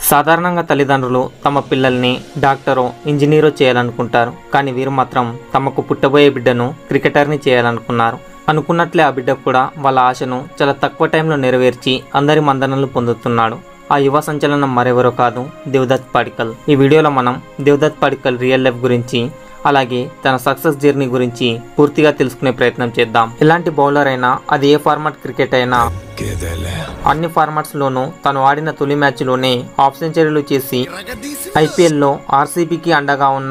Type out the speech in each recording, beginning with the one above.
సాధారణంగా తల్లిదండ్రులు తమ పిల్లల్ని డాక్టరో ఇంజనీరో చేయాలనుకుంటారు కానీ వీరు మాత్రం తమకు పుట్టబోయే బిడ్డను క్రికెటర్ని చేయాలనుకున్నారు అనుకున్నట్లే ఆ బిడ్డ కూడా వాళ్ళ ఆశను చాలా తక్కువ టైంలో నెరవేర్చి అందరి మందనలు పొందుతున్నాడు ఆ యువ సంచలనం మరెవరో కాదు దేవదత్ పడికల్ ఈ వీడియోలో మనం దేవదత్ పడికల్ రియల్ లైఫ్ గురించి అలాగే తన సక్సెస్ జర్నీ గురించి పూర్తిగా తెలుసుకునే ప్రయత్నం చేద్దాం ఎలాంటి బౌలర్ అయినా అది ఏ ఫార్మాట్ క్రికెట్ అయినా అన్ని ఫార్మాట్స్ లోనూ తను ఆడిన తొలి మ్యాచ్ లోనే హాఫ్ సెంచరీలు చేసి ఐపీఎల్ లో ఆర్సీబీకి అండగా ఉన్న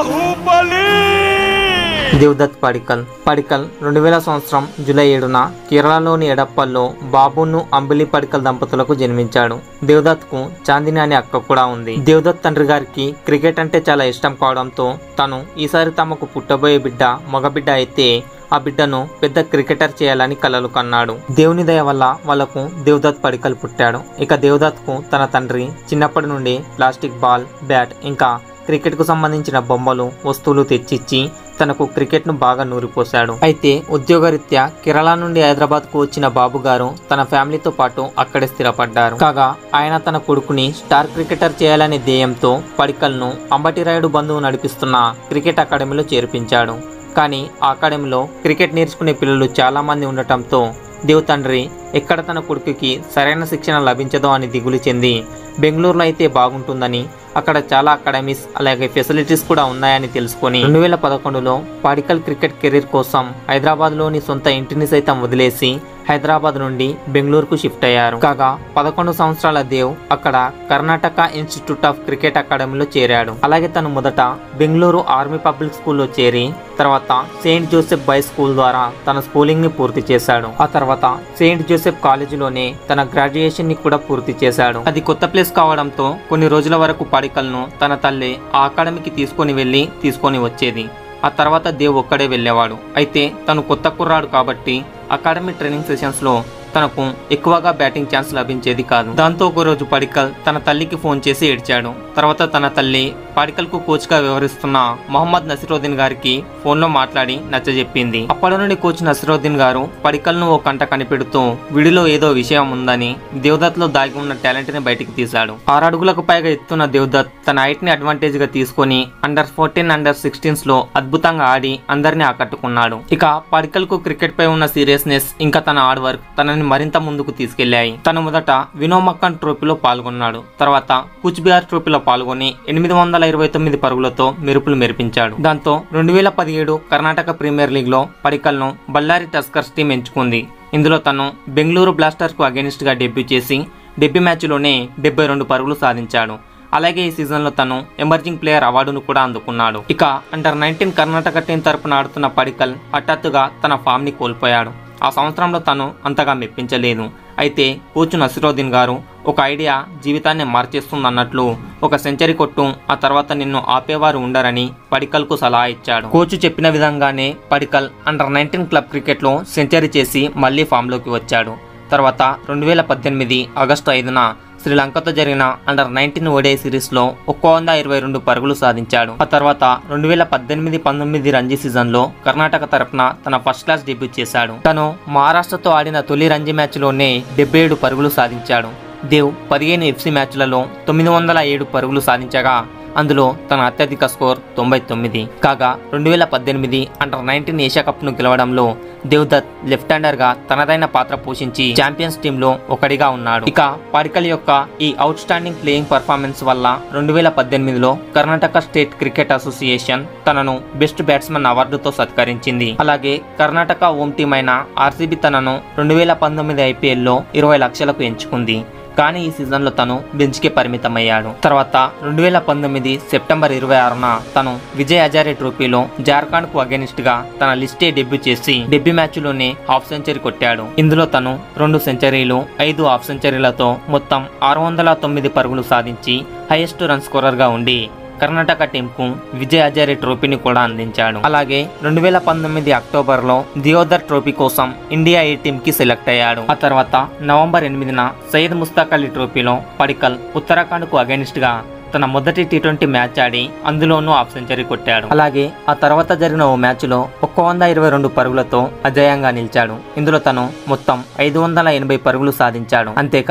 దేవదత్ పడికల్ పడికల్ రెండు వేల సంవత్సరం జూలై ఏడున కేరళలోని ఎడప్పల్లో బాబును అంబిలి పడికల్ దంపతులకు జన్మించాడు దేవదత్ కు చాందిని అనే అక్క కూడా ఉంది దేవదత్ తండ్రి గారికి క్రికెట్ అంటే చాలా ఇష్టం కావడంతో తను ఈసారి తమకు పుట్టబోయే బిడ్డ మగబిడ్డ అయితే ఆ బిడ్డను పెద్ద క్రికెటర్ చేయాలని కలలు కన్నాడు దేవుని దయ వల్ల వాళ్లకు దేవదత్ పడికల్ పుట్టాడు ఇక దేవదత్ కు తన తండ్రి చిన్నప్పటి నుండి ప్లాస్టిక్ బాల్ బ్యాట్ ఇంకా క్రికెట్ కు సంబంధించిన బొమ్మలు వస్తువులు తెచ్చిచ్చి తనకు క్రికెట్ ను బాగా నూరిపోశాడు అయితే ఉద్యోగరీత్యా కేరళ నుండి హైదరాబాద్ కు వచ్చిన బాబు గారు తన ఫ్యామిలీతో పాటు అక్కడే స్థిరపడ్డారు కాగా ఆయన తన కొడుకుని స్టార్ క్రికెటర్ చేయాలనే ధ్యేయంతో పడికల్ ను అంబటిరాయుడు బంధువు నడిపిస్తున్న క్రికెట్ అకాడమీలో చేర్పించాడు కానీ ఆ అకాడమీలో క్రికెట్ నేర్చుకునే పిల్లలు చాలా మంది ఉండటంతో దేవ్ తండ్రి ఎక్కడ తన కొడుకుకి సరైన శిక్షణ లభించదో అని దిగులు చెంది బెంగళూరులో అయితే బాగుంటుందని అక్కడ చాలా అకాడమీస్ అలాగే ఫెసిలిటీస్ కూడా ఉన్నాయని తెలుసుకొని రెండు వేల పదకొండులో పాడికల్ క్రికెట్ కెరీర్ కోసం హైదరాబాద్లోని సొంత ఇంటిని సైతం వదిలేసి హైదరాబాద్ నుండి బెంగళూరుకు షిఫ్ట్ అయ్యారు కాగా పదకొండు సంవత్సరాల దేవ్ అక్కడ కర్ణాటక ఇన్స్టిట్యూట్ ఆఫ్ క్రికెట్ అకాడమీలో చేరాడు అలాగే తను మొదట బెంగళూరు ఆర్మీ పబ్లిక్ స్కూల్లో చేరి తర్వాత సెయింట్ జోసెఫ్ బై స్కూల్ ద్వారా తన స్కూలింగ్ ని పూర్తి చేశాడు ఆ తర్వాత సెయింట్ జోసెఫ్ కాలేజీలోనే తన గ్రాడ్యుయేషన్ ని కూడా పూర్తి చేశాడు అది కొత్త ప్లేస్ కావడంతో కొన్ని రోజుల వరకు పడికల్ను తన తల్లి ఆ అకాడమీకి తీసుకొని వెళ్లి తీసుకొని వచ్చేది ఆ తర్వాత దేవ్ ఒక్కడే వెళ్ళేవాడు అయితే తను కొత్త కుర్రాడు కాబట్టి అకాడమీ ట్రైనింగ్ సెషన్స్ లో తనకు ఎక్కువగా బ్యాటింగ్ ఛాన్స్ లభించేది కాదు దాంతో ఒక రోజు పడికల్ తన తల్లికి ఫోన్ చేసి ఏడ్చాడు తర్వాత తన తల్లి పడికల్ కు కోచ్ గా వ్యవహరిస్తున్న మొహమ్మద్ నసిరుద్దీన్ గారికి ఫోన్ లో మాట్లాడి నచ్చజెప్పింది అప్పటి నుండి కోచ్ నసిరుద్దీన్ గారు పడికల్ ను ఓ కంట కనిపెడుతూ విడిలో ఏదో విషయం ఉందని దేవదత్ లో దాగి ఉన్న టాలెంట్ ని బయటికి తీశాడు ఆరు అడుగులకు పైగా ఎత్తున్న దేవదత్ తన హైట్ ని అడ్వాంటేజ్ గా తీసుకొని అండర్ ఫోర్టీన్ అండర్ సిక్స్టీన్స్ లో అద్భుతంగా ఆడి అందరినీ ఆకట్టుకున్నాడు ఇక పడికల్ కు క్రికెట్ పై ఉన్న సీరియస్నెస్ ఇంకా తన హార్డ్ వర్క్ తనని మరింత ముందుకు తీసుకెళ్లాయి తను మొదట వినో మక్కన్ ట్రోఫీలో పాల్గొన్నాడు తర్వాత కూచ్ బిహార్ ట్రోఫీలో పాల్గొని ఎనిమిది వందల ఇరవై తొమ్మిది పరుగులతో మెరుపులు మెరిపించాడు దాంతో రెండు వేల పదిహేడు కర్ణాటక ప్రీమియర్ లీగ్ లో పడికల్ ను బళ్ళారి టస్కర్స్ టీం ఎంచుకుంది ఇందులో తను బెంగళూరు బ్లాస్టర్స్ కు అగెనిస్ట్ గా డెబ్యూ చేసి డెబ్యూ మ్యాచ్లోనే డెబ్బై రెండు పరుగులు సాధించాడు అలాగే ఈ సీజన్లో తను ఎమర్జింగ్ ప్లేయర్ అవార్డును కూడా అందుకున్నాడు ఇక అండర్ నైన్టీన్ కర్ణాటక టీం తరపున ఆడుతున్న పడికల్ హఠాత్తుగా తన ఫామ్ ని కోల్పోయాడు ఆ సంవత్సరంలో తను అంతగా మెప్పించలేదు అయితే కోచ్ నసిరుద్దీన్ గారు ఒక ఐడియా జీవితాన్ని మార్చేస్తుందన్నట్లు ఒక సెంచరీ కొట్టు ఆ తర్వాత నిన్ను ఆపేవారు ఉండరని పడికల్కు సలహా ఇచ్చాడు కోచ్ చెప్పిన విధంగానే పడికల్ అండర్ నైన్టీన్ క్లబ్ క్రికెట్లో సెంచరీ చేసి మళ్ళీ ఫామ్లోకి వచ్చాడు తర్వాత రెండు వేల పద్దెనిమిది ఆగస్టు ఐదున శ్రీలంకతో జరిగిన అండర్ నైన్టీన్ ఓడే సిరీస్లో ఒక్క వంద ఇరవై రెండు పరుగులు సాధించాడు ఆ తర్వాత రెండు వేల పద్దెనిమిది పంతొమ్మిది రంజీ సీజన్లో కర్ణాటక తరపున తన ఫస్ట్ క్లాస్ డెబ్యూ చేశాడు తను మహారాష్ట్రతో ఆడిన తొలి రంజీ మ్యాచ్లోనే డెబ్బై ఏడు పరుగులు సాధించాడు దేవ్ పదిహేను ఎఫ్సీ మ్యాచ్లలో తొమ్మిది వందల ఏడు పరుగులు సాధించగా అందులో తన అత్యధిక స్కోర్ తొంభై తొమ్మిది కాగా రెండు వేల పద్దెనిమిది అండర్ నైన్టీన్ ఏషియా కప్ ను గెలవడంలో దేవ్దత్ లెఫ్ట్ హ్యాండర్ గా తనదైన పాత్ర పోషించి ఛాంపియన్స్ టీమ్ లో ఒకటిగా ఉన్నాడు ఇక పాడికల్ యొక్క ఈ అవుట్ స్టాండింగ్ ప్లేయింగ్ పర్ఫార్మెన్స్ వల్ల రెండు వేల పద్దెనిమిదిలో కర్ణాటక స్టేట్ క్రికెట్ అసోసియేషన్ తనను బెస్ట్ బ్యాట్స్మెన్ అవార్డుతో సత్కరించింది అలాగే కర్ణాటక హోమ్ టీం అయిన ఆర్సీబీ తనను రెండు వేల పంతొమ్మిది ఐపీఎల్లో ఇరవై లక్షలకు ఎంచుకుంది కానీ ఈ సీజన్లో తను బెంచ్కే పరిమితమయ్యాడు తర్వాత రెండు వేల పంతొమ్మిది సెప్టెంబర్ ఇరవై ఆరున తను విజయ్ హజారే ట్రోఫీలో జార్ఖండ్ కు అగెనిస్ట్ గా తన లిస్టే డెబ్యూ చేసి డెబ్యూ మ్యాచ్లోనే హాఫ్ సెంచరీ కొట్టాడు ఇందులో తను రెండు సెంచరీలు ఐదు హాఫ్ సెంచరీలతో మొత్తం ఆరు వందల తొమ్మిది పరుగులు సాధించి హైయెస్ట్ రన్ స్కోరర్ గా ఉండి కర్ణాటక టీంకు విజయ్ హజారే ట్రోఫీని కూడా అందించాడు అలాగే రెండు వేల పంతొమ్మిది అక్టోబర్లో దియోదర్ ట్రోఫీ కోసం ఇండియా ఏ టీం కి సెలెక్ట్ అయ్యాడు ఆ తర్వాత నవంబర్ ఎనిమిదిన సయ్యద్ ముస్తాక్ అలీ ట్రోఫీలో పడికల్ ఉత్తరాఖండ్ కు అగెనిస్ట్ గా తన మొదటి టీ ట్వంటీ మ్యాచ్ ఆడి అందులోనూ హాఫ్ సెంచరీ కొట్టాడు అలాగే ఆ తర్వాత జరిగిన ఓ మ్యాచ్లో ఒక్క వంద ఇరవై రెండు పరుగులతో అజేయంగా నిలిచాడు ఇందులో తను మొత్తం ఐదు వందల ఎనభై పరుగులు సాధించాడు అంతేకాదు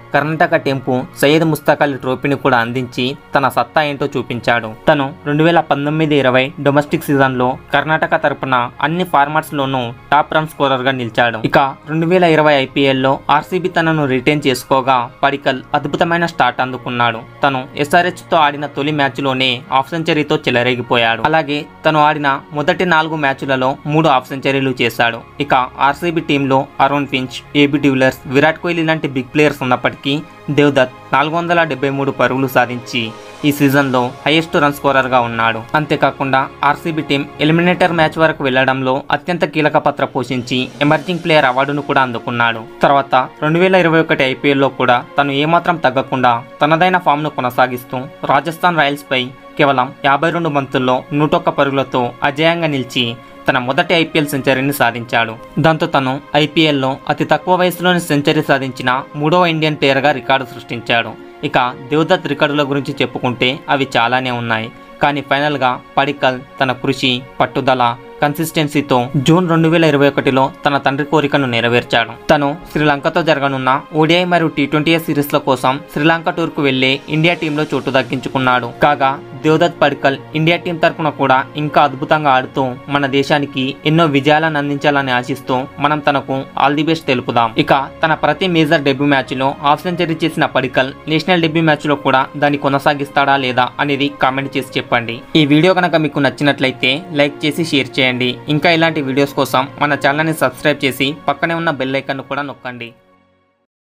కర్ణాటక టెంపు సయ్యద్ ముస్తాక్ అలీ ట్రోఫీని కూడా అందించి తన సత్తా ఏంటో చూపించాడు తను రెండు వేల పంతొమ్మిది ఇరవై డొమెస్టిక్ సీజన్లో కర్ణాటక తరపున అన్ని ఫార్మాట్స్ లోనూ టాప్ రన్ స్కోరర్ గా నిలిచాడు ఇక రెండు వేల ఇరవై ఐపీఎల్లో ఆర్సీబీ తనను రిటైన్ చేసుకోగా పడికల్ అద్భుతమైన స్టార్ట్ అందుకున్నాడు తను ఎస్ఆర్హెచ్ తో ఆడిన తొలి మ్యాచ్ లోనే హాఫ్ సెంచరీతో చెలరేగిపోయాడు అలాగే తను ఆడిన మొదటి నాలుగు మ్యాచ్లలో మూడు హాఫ్ సెంచరీలు చేశాడు ఇక ఆర్సీబీ టీంలో Aaron Finch AB de Villiers Virat Kohli లాంటి బిగ్ ప్లేయర్స్ ఉన్నప్పటికీ దేవ్దత్ నాలుగు వందల డెబ్బై మూడు పరుగులు సాధించి ఈ సీజన్లో హైయెస్ట్ రన్ స్కోరర్గా ఉన్నాడు అంతేకాకుండా ఆర్సీబీ టీం ఎలిమినేటర్ మ్యాచ్ వరకు వెళ్లడంలో అత్యంత కీలక పాత్ర పోషించి ఎమర్జింగ్ ప్లేయర్ అవార్డును కూడా అందుకున్నాడు తర్వాత రెండు వేల ఇరవై ఒకటి ఐపీఎల్లో కూడా తను ఏమాత్రం తగ్గకుండా తనదైన ఫామ్ను కొనసాగిస్తూ రాజస్థాన్ రాయల్స్పై కేవలం యాభై రెండు బంతుల్లో నూటొక్క పరుగులతో అజేయంగా నిలిచి తన మొదటి ఐపీఎల్ సెంచరీని సాధించాడు దాంతో తను ఐపీఎల్లో అతి తక్కువ వయసులోని సెంచరీ సాధించిన మూడవ ఇండియన్ ప్లేయర్గా రికార్డు సృష్టించాడు ఇక దేవదత్ రికార్డుల గురించి చెప్పుకుంటే అవి చాలానే ఉన్నాయి కానీ ఫైనల్గా పడికల్ తన కృషి పట్టుదల కన్సిస్టెన్సీతో జూన్ రెండు వేల ఇరవై ఒకటిలో తన తండ్రి కోరికను నెరవేర్చాడు తను శ్రీలంకతో జరగనున్న ఓడిఐ మరియు టీ ట్వంటీ సిరీస్ల కోసం శ్రీలంక టూర్కు వెళ్లి ఇండియా టీంలో చోటు దక్కించుకున్నాడు కాగా దేవదత్ పడికల్ ఇండియా టీం తరపున కూడా ఇంకా అద్భుతంగా ఆడుతూ మన దేశానికి ఎన్నో విజయాలను అందించాలని ఆశిస్తూ మనం తనకు ఆల్ ది బెస్ట్ తెలుపుదాం ఇక తన ప్రతి మేజర్ డెబ్యూ మ్యాచ్ లో హాఫ్ సెంచరీ చేసిన పడికల్ నేషనల్ డెబ్యూ మ్యాచ్ లో కూడా దాన్ని కొనసాగిస్తాడా లేదా అనేది కామెంట్ చేసి చెప్పండి ఈ వీడియో కనుక మీకు నచ్చినట్లయితే లైక్ చేసి షేర్ చేయండి ఇంకా ఇలాంటి వీడియోస్ కోసం మన ఛానల్ని సబ్స్క్రైబ్ చేసి పక్కనే ఉన్న బెల్ ఐకాన్ కూడా నొక్కండి